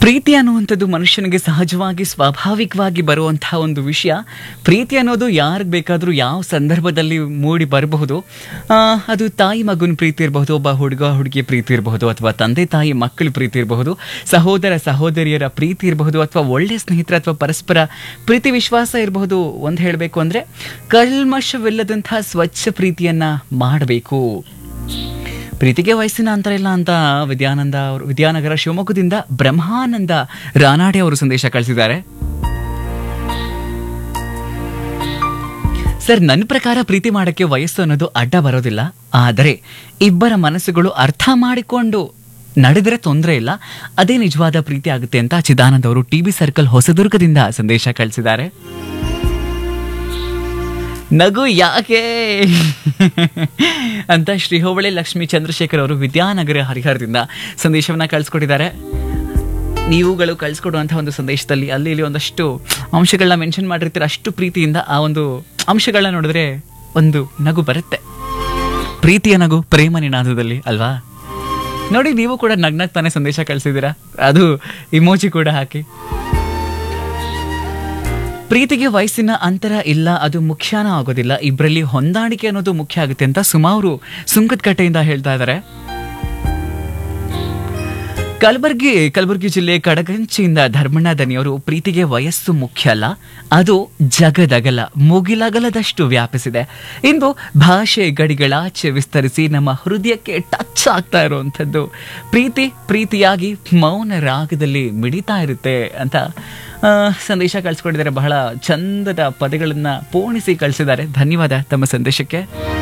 ಪ್ರೀತಿ ಅನ್ನುವಂಥದ್ದು ಮನುಷ್ಯನಿಗೆ ಸಹಜವಾಗಿ ಸ್ವಾಭಾವಿಕವಾಗಿ ಬರುವಂತಹ ಒಂದು ವಿಷಯ ಪ್ರೀತಿ ಅನ್ನೋದು ಯಾರಿಗೆ ಬೇಕಾದರೂ ಯಾವ ಸಂದರ್ಭದಲ್ಲಿ ಮೂಡಿ ಬರಬಹುದು ಆ, ಅದು ತಾಯಿ ಮಗುನ ಪ್ರೀತಿ ಇರಬಹುದು ಒಬ್ಬ ಹುಡುಗ ಹುಡುಗಿ ಪ್ರೀತಿ ಇರಬಹುದು ಅಥವಾ ತಂದೆ ತಾಯಿ ಮಕ್ಕಳ ಪ್ರೀತಿ ಇರಬಹುದು ಸಹೋದರ ಸಹೋದರಿಯರ ಪ್ರೀತಿ ಇರಬಹುದು ಅಥವಾ ಒಳ್ಳೆ ಸ್ನೇಹಿತರ ಅಥವಾ ಪರಸ್ಪರ ಪ್ರೀತಿ ವಿಶ್ವಾಸ ಇರಬಹುದು ಒಂದು ಹೇಳಬೇಕು ಅಂದರೆ ಕಲ್ಮಶವಿಲ್ಲದಂತಹ ಸ್ವಚ್ಛ ಪ್ರೀತಿಯನ್ನ ಮಾಡಬೇಕು ಪ್ರೀತಿಗೆ ವಯಸ್ಸಿನ ಅಂತರ ಇಲ್ಲ ಅಂತ ವಿದ್ಯಾನಂದ ಅವರು ವಿದ್ಯಾನಗರ ಶಿವಮೊಗ್ಗದಿಂದ ಬ್ರಹ್ಮಾನಂದ ರಾನಾಡೆ ಅವರು ಸಂದೇಶ ಕಳಿಸಿದ್ದಾರೆ ಸರ್ ನನ್ನ ಪ್ರಕಾರ ಪ್ರೀತಿ ಮಾಡಕ್ಕೆ ವಯಸ್ಸು ಅನ್ನೋದು ಅಡ್ಡ ಬರೋದಿಲ್ಲ ಆದರೆ ಇಬ್ಬರ ಮನಸ್ಸುಗಳು ಅರ್ಥ ಮಾಡಿಕೊಂಡು ನಡೆದರೆ ತೊಂದರೆ ಇಲ್ಲ ಅದೇ ನಿಜವಾದ ಪ್ರೀತಿ ಆಗುತ್ತೆ ಅಂತ ಚಿದಾನಂದ್ ಅವರು ಟಿ ಬಿ ಸರ್ಕಲ್ ಹೊಸದುರ್ಗದಿಂದ ಸಂದೇಶ ಕಳಿಸಿದ್ದಾರೆ ನಗು ಯಾಕೆ ಅಂತ ಶ್ರೀ ಹೋಬಳಿ ಲಕ್ಷ್ಮೀ ಚಂದ್ರಶೇಖರ್ ಅವರು ವಿದ್ಯಾನಗರ ಹರಿಹರದಿಂದ ಸಂದೇಶವನ್ನ ಕಳಿಸ್ಕೊಟ್ಟಿದ್ದಾರೆ ನೀವುಗಳು ಕಳಿಸ್ಕೊಡುವಂತಹ ಒಂದು ಸಂದೇಶದಲ್ಲಿ ಅಲ್ಲಿ ಇಲ್ಲಿ ಒಂದಷ್ಟು ಅಂಶಗಳನ್ನ ಮೆನ್ಷನ್ ಮಾಡಿರ್ತೀರ ಅಷ್ಟು ಪ್ರೀತಿಯಿಂದ ಆ ಒಂದು ಅಂಶಗಳನ್ನ ನೋಡಿದ್ರೆ ಒಂದು ನಗು ಬರುತ್ತೆ ಪ್ರೀತಿಯ ನಗು ಪ್ರೇಮ ನಿನಾದದಲ್ಲಿ ಅಲ್ವಾ ನೋಡಿ ನೀವು ಕೂಡ ನಗ್ನಗ್ತಾನೆ ಸಂದೇಶ ಕಳಿಸಿದ್ದೀರಾ ಅದು ಇಮೋಜಿ ಕೂಡ ಹಾಕಿ ಪ್ರೀತಿಗೆ ವಯಸ್ಸಿನ ಅಂತರ ಇಲ್ಲ ಅದು ಮುಖ್ಯನ ಆಗೋದಿಲ್ಲ ಇಬ್ಬರಲ್ಲಿ ಹೊಂದಾಣಿಕೆ ಅನ್ನೋದು ಮುಖ್ಯ ಆಗುತ್ತೆ ಅಂತ ಸುಮಾರು ಸುಂಕದಕಟ್ಟೆಯಿಂದ ಹೇಳ್ತಾ ಇದ್ದಾರೆ ಕಲಬುರಗಿ ಕಲಬುರಗಿ ಜಿಲ್ಲೆ ಕಡಗಂಚಿಯಿಂದ ಧರ್ಮಣ್ಣ ದನಿಯವರು ಪ್ರೀತಿಗೆ ವಯಸ್ಸು ಮುಖ್ಯ ಅಲ್ಲ ಅದು ಜಗದಗಲ ಮುಗಿಲಗಲದಷ್ಟು ವ್ಯಾಪಿಸಿದೆ ಇಂದು ಭಾಷೆ ಗಡಿಗಳಾಚೆ ವಿಸ್ತರಿಸಿ ನಮ್ಮ ಹೃದಯಕ್ಕೆ ಟಚ್ ಆಗ್ತಾ ಇರುವಂಥದ್ದು ಪ್ರೀತಿ ಪ್ರೀತಿಯಾಗಿ ಮೌನ ರಾಗದಲ್ಲಿ ಮಿಡಿತಾ ಇರುತ್ತೆ ಅಂತ ಆ, ಸಂದೇಶ ಕಳಿಸ್ಕೊಟ್ಟಿದ್ದಾರೆ ಬಹಳ ಚಂದದ ಪದಗಳನ್ನ ಪೋಣಿಸಿ ಕಳಿಸಿದ್ದಾರೆ ಧನ್ಯವಾದ ತಮ್ಮ ಸಂದೇಶಕ್ಕೆ